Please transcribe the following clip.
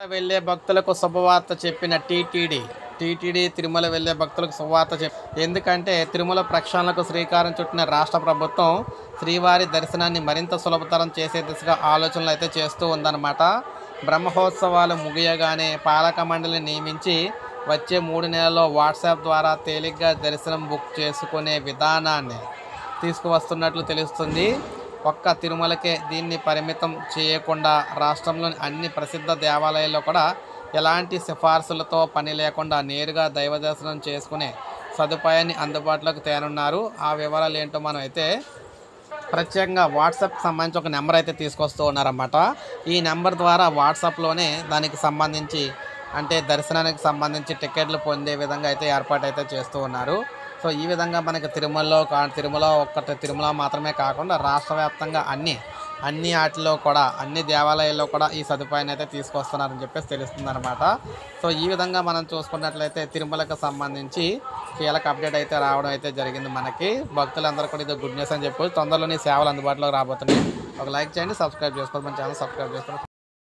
వెళ్ళే భక్తులకు శుభవార్త చెప్పిన టీటీడీ టీటీడీ తిరుమల వెళ్ళే భక్తులకు శుభవార్త చెప్ ఎందుకంటే తిరుమల ప్రక్షాళనకు శ్రీకారం చుట్టిన రాష్ట్ర ప్రభుత్వం శ్రీవారి దర్శనాన్ని మరింత సులభతరం చేసే దిశగా ఆలోచనలు అయితే చేస్తూ ఉందన్నమాట బ్రహ్మోత్సవాలు ముగియగానే పాలక మండలిని నియమించి వచ్చే మూడు నెలల్లో వాట్సాప్ ద్వారా తేలిగ్గా దర్శనం బుక్ చేసుకునే విధానాన్ని తీసుకువస్తున్నట్లు తెలుస్తుంది ఒక్క తిరుమలకే దీన్ని పరిమితం చేయకుండా రాష్ట్రంలోని అన్ని ప్రసిద్ధ దేవాలయాల్లో కూడా ఎలాంటి సిఫార్సులతో పని లేకుండా నేరుగా దైవ దర్శనం చేసుకునే సదుపాయాన్ని అందుబాటులోకి తేనున్నారు ఆ వివరాలు ఏంటో మనం అయితే ప్రత్యేకంగా వాట్సాప్ సంబంధించి ఒక నెంబర్ అయితే తీసుకొస్తూ ఉన్నారన్నమాట ఈ నెంబర్ ద్వారా వాట్సాప్లోనే దానికి సంబంధించి అంటే దర్శనానికి సంబంధించి టికెట్లు పొందే విధంగా అయితే ఏర్పాటు అయితే చేస్తూ ఉన్నారు సో ఈ విధంగా మనకి తిరుమలలో కా తిరుమల ఒక్కటి తిరుమల మాత్రమే కాకుండా రాష్ట్ర వ్యాప్తంగా అన్ని అన్ని వాటిలో కూడా అన్ని దేవాలయాల్లో కూడా ఈ సదుపాయాన్ని అయితే తీసుకొస్తున్నారని చెప్పేసి తెలుస్తుంది అనమాట సో ఈ విధంగా మనం చూసుకున్నట్లయితే తిరుమలకు సంబంధించి కీలక అప్డేట్ అయితే రావడం అయితే జరిగింది మనకి భక్తులందరూ కూడా ఇది గుడ్ న్యూస్ అని చెప్పి తొందరలోనే సేవలు అందుబాటులోకి రాబోతున్నాయి ఒక లైక్ చేయండి సబ్స్క్రైబ్ చేసుకోండి మన ఛానల్ సబ్స్క్రైబ్ చేసుకోండి